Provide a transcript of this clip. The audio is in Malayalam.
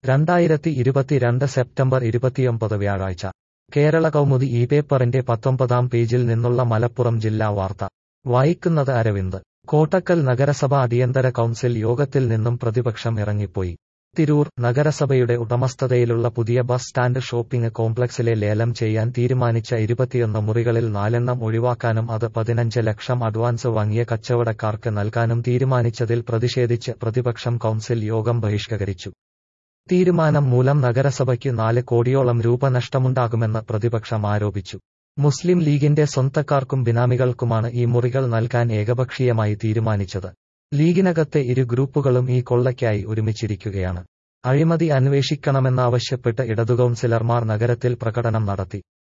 രണ്ടായിരത്തി ഇരുപത്തിരണ്ട് സെപ്റ്റംബർ ഇരുപത്തിയൊമ്പത് വ്യാഴാഴ്ച കേരള കൗമുദി ഈ പേപ്പറിന്റെ പത്തൊമ്പതാം പേജിൽ നിന്നുള്ള മലപ്പുറം ജില്ലാ വാർത്ത വായിക്കുന്നത് അരവിന്ദ് കോട്ടക്കൽ നഗരസഭ അടിയന്തര കൗൺസിൽ യോഗത്തിൽ നിന്നും പ്രതിപക്ഷം ഇറങ്ങിപ്പോയി തിരൂർ നഗരസഭയുടെ ഉടമസ്ഥതയിലുള്ള പുതിയ ബസ് സ്റ്റാൻഡ് ഷോപ്പിംഗ് കോംപ്ലക്സിലെ ലേലം ചെയ്യാൻ തീരുമാനിച്ച ഇരുപത്തിയൊന്ന് മുറികളിൽ നാലെണ്ണം ഒഴിവാക്കാനും അത് പതിനഞ്ച് ലക്ഷം അഡ്വാൻസ് വാങ്ങിയ കച്ചവടക്കാർക്ക് നൽകാനും തീരുമാനിച്ചതിൽ പ്രതിഷേധിച്ച് പ്രതിപക്ഷം കൗൺസിൽ യോഗം ബഹിഷ്കരിച്ചു തീരുമാനം മൂലം നഗരസഭയ്ക്ക് നാല് കോടിയോളം രൂപ നഷ്ടമുണ്ടാകുമെന്ന് പ്രതിപക്ഷം ആരോപിച്ചു മുസ്ലിം ലീഗിന്റെ സ്വന്തക്കാർക്കും ബിനാമികൾക്കുമാണ് ഈ മുറികൾ നൽകാൻ ഏകപക്ഷീയമായി തീരുമാനിച്ചത് ലീഗിനകത്തെ ഇരു ഗ്രൂപ്പുകളും ഈ കൊള്ളയ്ക്കായി ഒരുമിച്ചിരിക്കുകയാണ് അഴിമതി അന്വേഷിക്കണമെന്നാവശ്യപ്പെട്ട് ഇടതു കൗൺസിലർമാർ നഗരത്തിൽ പ്രകടനം നടത്തി